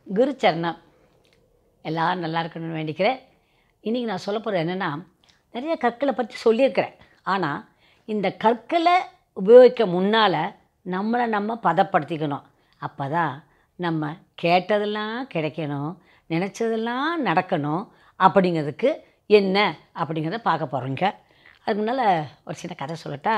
குரு சரணம் எல்லோரும் நல்லா இருக்கணும்னு வேண்டிக்கிறேன் இன்றைக்கி நான் சொல்ல போகிறது என்னென்னா நிறைய கற்களை பற்றி சொல்லியிருக்கிறேன் ஆனால் இந்த கற்களை உபயோகிக்க முன்னால் நம்மளை நம்ம பதப்படுத்திக்கணும் அப்போ தான் நம்ம கேட்டதெல்லாம் கிடைக்கணும் நினச்சதெல்லாம் நடக்கணும் அப்படிங்கிறதுக்கு என்ன அப்படிங்கிறத பார்க்க போகிறோங்க அதுக்கு முன்னால் ஒரு சின்ன கதை சொல்லட்டா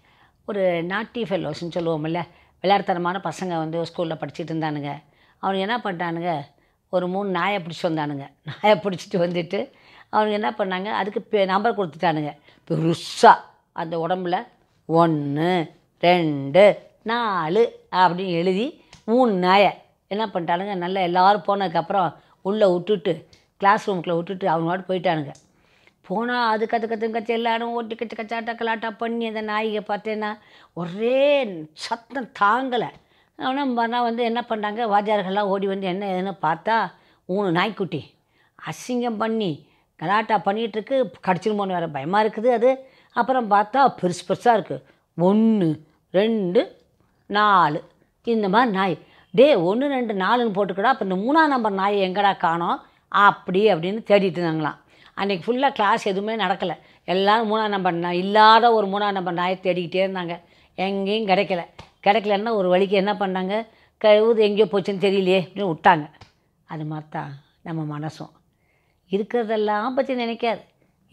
ஒரு நாட்டி ஃபெல்லோஸ்ன்னு சொல்லுவோம்ல விளையாட்டுத்தனமான பசங்க வந்து ஸ்கூலில் படிச்சுட்டு இருந்தானுங்க அவனுங்க என்ன பண்ணிட்டானுங்க ஒரு மூணு நாயை பிடிச்சி வந்தானுங்க நாயை பிடிச்சிட்டு வந்துட்டு அவனுங்க என்ன பண்ணாங்க அதுக்கு பே நம்பர் கொடுத்துட்டானுங்க பெருசாக அந்த உடம்புல ஒன்று ரெண்டு நாலு அப்படின்னு எழுதி மூணு நாயை என்ன பண்ணிட்டானுங்க நல்லா எல்லோரும் போனதுக்கப்புறம் உள்ளே விட்டுட்டு கிளாஸ் ரூமுக்குள்ளே விட்டுட்டு அவங்க பாட்டு போயிட்டானுங்க போனால் அது கற்று கற்று கற்று எல்லாரும் ஓட்டி கச்சு கச்சாட்டா கலாட்டா பண்ணி அந்த நாய்கை பார்த்தேன்னா ஒரே சத்தம் தாங்கலை ஆனால் மறுநாள் வந்து என்ன பண்ணாங்க வாத்தியார்கள்லாம் ஓடி வந்து என்ன ஏதுன்னு பார்த்தா மூணு நாய்க்குட்டி அசிங்கம் பண்ணி கலாட்டா பண்ணிகிட்ருக்கு கடிச்சிருமோன்னு வேறு பயமாக இருக்குது அது அப்புறம் பார்த்தா பெருசு பெருசாக இருக்குது ஒன்று ரெண்டு நாலு இந்த மாதிரி நாய் டே ஒன்று ரெண்டு நாலுன்னு போட்டுக்கடா அப்போ இந்த மூணாம் நம்பர் நாயை எங்கடா காணோம் அப்படி அப்படின்னு தேடிட்டு இருந்தாங்களாம் அன்றைக்கி ஃபுல்லாக கிளாஸ் எதுவுமே நடக்கலை எல்லோரும் மூணாம் நம்பர் நாய் இல்லாத ஒரு மூணாம் நம்பர் நாயை தேடிக்கிட்டே இருந்தாங்க எங்கேயும் கிடைக்கல கிடைக்கலன்னா ஒரு வழிக்கு என்ன பண்ணாங்க கழுவுது எங்கேயோ போச்சுன்னு தெரியலையே அப்படின்னு விட்டாங்க அது மாதிரி தான் நம்ம மனசும் இருக்கிறதெல்லாம் பற்றி நினைக்காது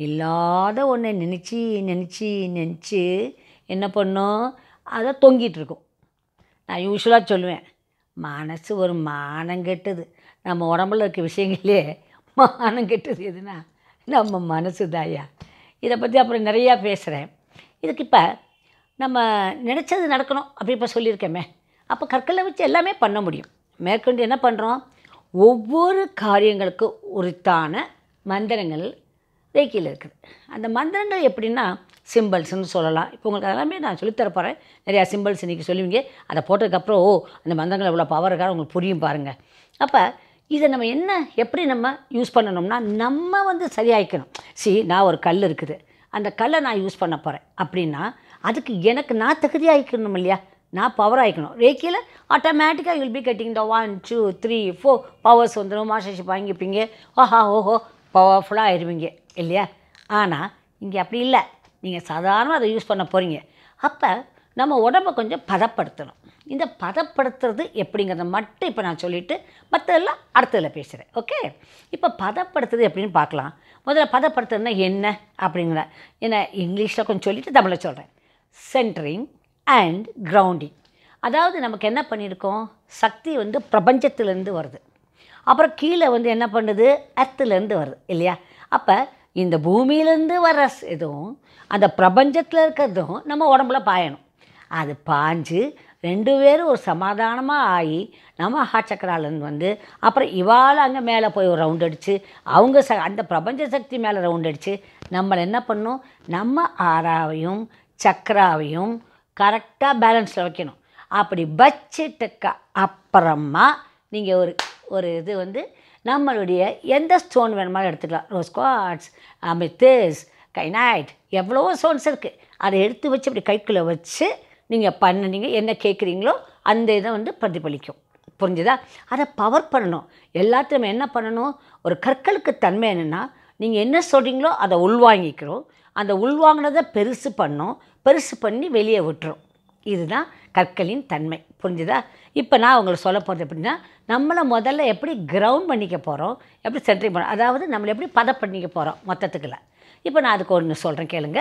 இல்லாத ஒன்றை நினச்சி நினச்சி நினச்சி என்ன பண்ணோம் அதை தொங்கிட்டு இருக்கும் நான் யூஸ்வலாக சொல்லுவேன் மனசு ஒரு மானம் கெட்டது நம்ம உடம்புல இருக்க விஷயங்களே மானம் கெட்டது எதுனா நம்ம மனசு தாயா இதை பற்றி அப்புறம் நிறையா பேசுகிறேன் இதுக்கு இப்போ நம்ம நினச்சது நடக்கணும் அப்படி இப்போ சொல்லியிருக்கேமே அப்போ கற்களை வச்சு எல்லாமே பண்ண முடியும் மேற்கொண்டு என்ன பண்ணுறோம் ஒவ்வொரு காரியங்களுக்கு உரித்தான மந்திரங்கள் ரேக்கியில் இருக்குது அந்த மந்திரங்கள் எப்படின்னா சிம்பிள்ஸ்னு சொல்லலாம் இப்போ உங்களுக்கு அதெல்லாமே நான் சொல்லித்தர போகிறேன் நிறையா சிம்பிள்ஸ் இன்றைக்கி சொல்லுவீங்க அதை போட்டதுக்கப்புறம் ஓ அந்த மந்திரங்கள் எவ்வளோ பவர் இருக்கா உங்களுக்கு புரியும் பாருங்கள் அப்போ இதை நம்ம என்ன எப்படி நம்ம யூஸ் பண்ணணும்னா நம்ம வந்து சரியாயிக்கணும் சி நான் ஒரு கல் இருக்குது அந்த கல்லை நான் யூஸ் பண்ண போகிறேன் அப்படின்னா அதுக்கு எனக்கு நான் தகுதி ஆகிக்கணும் இல்லையா நான் பவர் ஆகிக்கணும் ரேக்கியில் ஆட்டோமேட்டிக்காக will be cutting the one two three four powers வந்துடும் மாஸ்டர்ஷிப் வாங்கிப்பீங்க ஓஹா ஓஹோ பவர்ஃபுல்லாக ஆயிடுவீங்க இல்லையா ஆனால் இங்கே அப்படி இல்லை நீங்கள் சாதாரணமாக அதை யூஸ் பண்ண போகிறீங்க அப்போ நம்ம உடம்பை கொஞ்சம் பதப்படுத்தணும் இந்த பதப்படுத்துறது எப்படிங்கிறத மட்டும் இப்போ நான் சொல்லிவிட்டு மற்றதெல்லாம் அடுத்ததில் பேசுகிறேன் ஓகே இப்போ பதப்படுத்துறது எப்படின்னு பார்க்கலாம் முதல்ல பதப்படுத்துறதுனா என்ன அப்படிங்கிற ஏன்னா இங்கிலீஷில் கொஞ்சம் சொல்லிவிட்டு தமிழில் சொல்கிறேன் சென்டரிங் அண்ட் கிரவுண்டிங் அதாவது நமக்கு என்ன பண்ணியிருக்கோம் சக்தி வந்து பிரபஞ்சத்திலேருந்து வருது அப்புறம் கீழே வந்து என்ன பண்ணுது அர்த்துலேருந்து வருது இல்லையா அப்போ இந்த பூமியிலேருந்து வர இதுவும் அந்த பிரபஞ்சத்தில் இருக்கிறதும் நம்ம உடம்புல பாயணும் அது பாஞ்சு ரெண்டு பேரும் ஒரு சமாதானமாக ஆகி நம்ம ஹாச்சக்கராலேருந்து வந்து அப்புறம் இவாள் அங்கே மேலே போய் ஒரு ரவுண்ட் அடித்து அவங்க ச அந்த பிரபஞ்ச சக்தி மேலே ரவுண்ட் அடித்து நம்மளை என்ன பண்ணும் நம்ம ஆறாவையும் சக்கராவையும் கரெக்டாக பேலன்ஸில் வைக்கணும் அப்படி வச்சிட்டுக்க அப்புறமா நீங்கள் ஒரு ஒரு இது வந்து நம்மளுடைய எந்த ஸ்டோன் வேணுமாலும் எடுத்துக்கலாம் ரோஸ் குவாட்ஸ் அமித்திஸ் கைனைட் எவ்வளவோ ஸ்டோன்ஸ் இருக்குது அதை எடுத்து வச்சு அப்படி கைக்குள்ளே வச்சு நீங்கள் பண்ணுனீங்க என்ன கேட்குறீங்களோ அந்த இதை வந்து பிரதிபலிக்கும் புரிஞ்சுதா அதை பவர் பண்ணணும் எல்லாத்தையும் என்ன பண்ணணும் ஒரு கற்களுக்கு தன்மை என்னென்னா நீங்கள் என்ன சொல்கிறீங்களோ அதை உள்வாங்கிக்கிறோம் அந்த உள்வாங்கினதை பெருசு பண்ணோம் பெருசு பண்ணி வெளியே விட்டுரும் இதுதான் கற்களின் தன்மை புரிஞ்சுதா இப்போ நான் உங்களுக்கு சொல்ல போகிறது எப்படின்னா நம்மளை முதல்ல எப்படி கிரவுண்ட் பண்ணிக்க போகிறோம் எப்படி சென்ட்ரிங் பண்ண அதாவது நம்மளை எப்படி பத பண்ணிக்க போகிறோம் மொத்தத்துக்குள்ள இப்போ நான் அதுக்கு ஒன்று சொல்கிறேன் கேளுங்க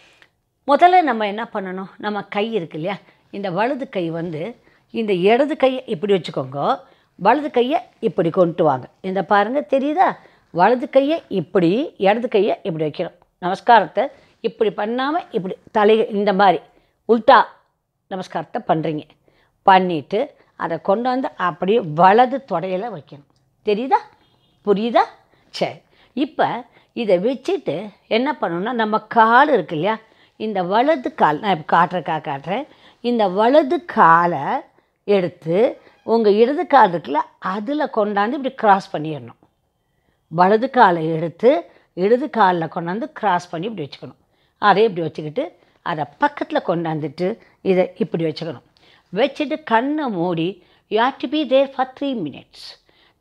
முதல்ல நம்ம என்ன பண்ணணும் நம்ம கை இருக்கு இல்லையா இந்த வலது கை வந்து இந்த இடது கையை இப்படி வச்சுக்கோங்க வலது கையை இப்படி கொண்டு வாங்க இந்த பாருங்கள் தெரியுதா வலது கையை இப்படி இடது கையை இப்படி வைக்கணும் நமஸ்காரத்தை இப்படி பண்ணாமல் இப்படி தலை இந்த மாதிரி உல்ட்டா நமஸ்காரத்தை பண்ணுறீங்க பண்ணிவிட்டு அதை கொண்டு வந்து அப்படியே வலது தொடையில் வைக்கணும் தெரியுதா புரியுதா சரி இப்போ இதை வச்சுட்டு என்ன பண்ணணும்னா நம்ம கால் இருக்கு இல்லையா இந்த வலது கால் நான் இப்போ காட்டுறக்கா காட்டுறேன் இந்த வலது காலை எடுத்து உங்கள் இடது கால் இருக்குல்ல அதில் கொண்டாந்து இப்படி கிராஸ் பண்ணிடணும் வலது காலை எடுத்து இடது காலில் கொண்டாந்து கிராஸ் பண்ணி இப்படி வச்சுக்கணும் அதை இப்படி வச்சுக்கிட்டு அதை பக்கத்தில் கொண்டாந்துட்டு இதை இப்படி வச்சுக்கணும் வச்சுட்டு கண்ணை மூடி you have to be there for three minutes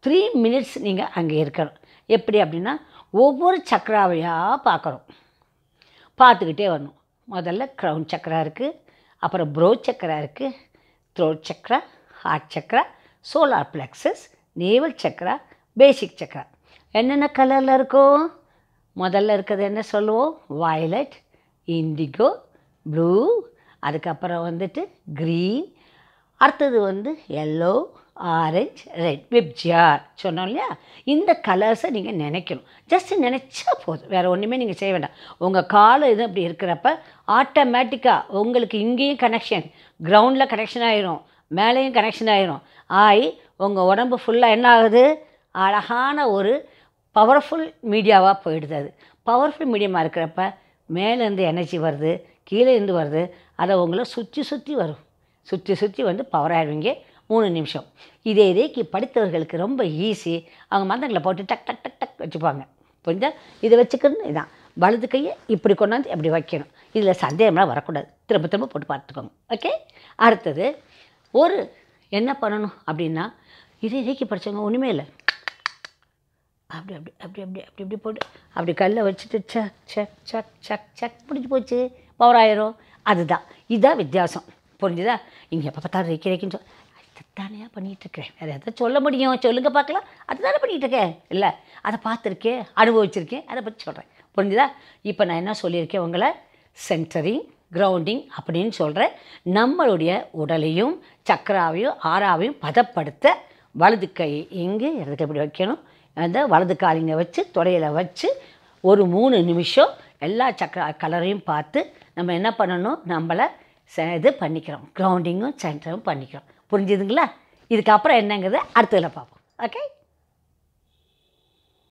three minutes நீங்கள் அங்கே இருக்கணும் எப்படி அப்படின்னா ஒவ்வொரு சக்கராவையாக பார்க்கணும் பார்த்துக்கிட்டே வரணும் முதல்ல க்ரௌன் சக்கரா இருக்குது அப்புறம் ப்ரோ சக்கரா இருக்குது throat chakra heart chakra solar plexus navel chakra basic chakra என்னென்ன கலரில் இருக்கும் முதல்ல இருக்கிறது என்ன சொல்லுவோம் வயலட் இண்டிகோ ப்ளூ அதுக்கப்புறம் வந்துட்டு க்ரீன் அடுத்தது வந்து எல்லோ ஆரஞ்ச் ரெட் விப்ஜியார் சொன்னோம் இல்லையா இந்த கலர்ஸை நீங்கள் நினைக்கணும் ஜஸ்ட் நினச்சா போதும் வேறு ஒன்றுமே நீங்கள் செய்ய வேண்டாம் உங்கள் காலம் இது அப்படி இருக்கிறப்ப ஆட்டோமேட்டிக்காக உங்களுக்கு இங்கேயும் கனெக்ஷன் கிரவுண்டில் கனெக்ஷன் ஆயிரும் மேலேயும் கனெக்ஷன் ஆயிரும் ஆகி உங்கள் உடம்பு ஃபுல்லாக என்ன ஆகுது அழகான ஒரு பவர்ஃபுல் மீடியாவாக போயிடுது அது பவர்ஃபுல் மீடியமாக இருக்கிறப்ப மேலேருந்து எனர்ஜி வருது கீழே இருந்து வருது அதை உங்களை சுற்றி சுற்றி வரும் சுற்றி சுற்றி வந்து பவர் ஆயிடுவீங்க மூணு நிமிஷம் இதே ரேக்கி படித்தவர்களுக்கு ரொம்ப ஈஸி அவங்க மந்தங்களை போட்டு டக் டக் டக் டக் வச்சுப்பாங்க புரிஞ்சா இதை வச்சுக்கணும் இதான் வலது கையை இப்படி கொண்டாந்து இப்படி வைக்கணும் இதில் சந்தேகம்லாம் வரக்கூடாது திரும்ப திரும்ப போட்டு பார்த்துக்கோங்க ஓகே அடுத்தது ஒரு என்ன பண்ணணும் அப்படின்னா இதே ரேக்கி படித்தவங்க ஒன்றுமே இல்லை அப்படி அப்படி அப்படி அப்படி அப்படி இப்படி போட்டு அப்படி கல்லை வச்சுட்டு சக் சக் சக் சக் சக் பிடிச்சி போச்சு பவர் ஆயிரும் அதுதான் இதுதான் வித்தியாசம் புரிஞ்சுதா இங்கே எப்போ பார்த்தாலும் ரெக்கி ரெக்கின்னு சொல் அதுதானே பண்ணிகிட்ருக்கேன் வேறு எதை சொல்ல முடியும் சொல்லுங்க பார்க்கலாம் அதுதானே பண்ணிகிட்டு இருக்கேன் இல்லை அதை பார்த்துருக்கேன் அனுபவிச்சிருக்கேன் அதை பற்றி சொல்கிறேன் புரிஞ்சுதா இப்போ நான் என்ன சொல்லியிருக்கேன் உங்களை சென்டரிங் கிரவுண்டிங் அப்படின்னு சொல்கிறேன் நம்மளுடைய உடலையும் சக்கராவையும் ஆறாவையும் பதப்படுத்த வலது கை எங்கே இடது கை இப்படி வைக்கணும் அந்த வலது காலிங்க வச்சு தொடையில் வச்சு ஒரு மூணு நிமிஷம் எல்லா சக்கர கலரையும் பார்த்து நம்ம என்ன பண்ணணும் நம்மளை ச- இது பண்ணிக்கிறோம் கிரவுண்டிங்கும் சென்டரும் பண்ணிக்கிறோம் புரிஞ்சுதுங்களா இதுக்கப்புறம் என்னங்கிறத அடுத்ததில் பார்ப்போம் ஓகே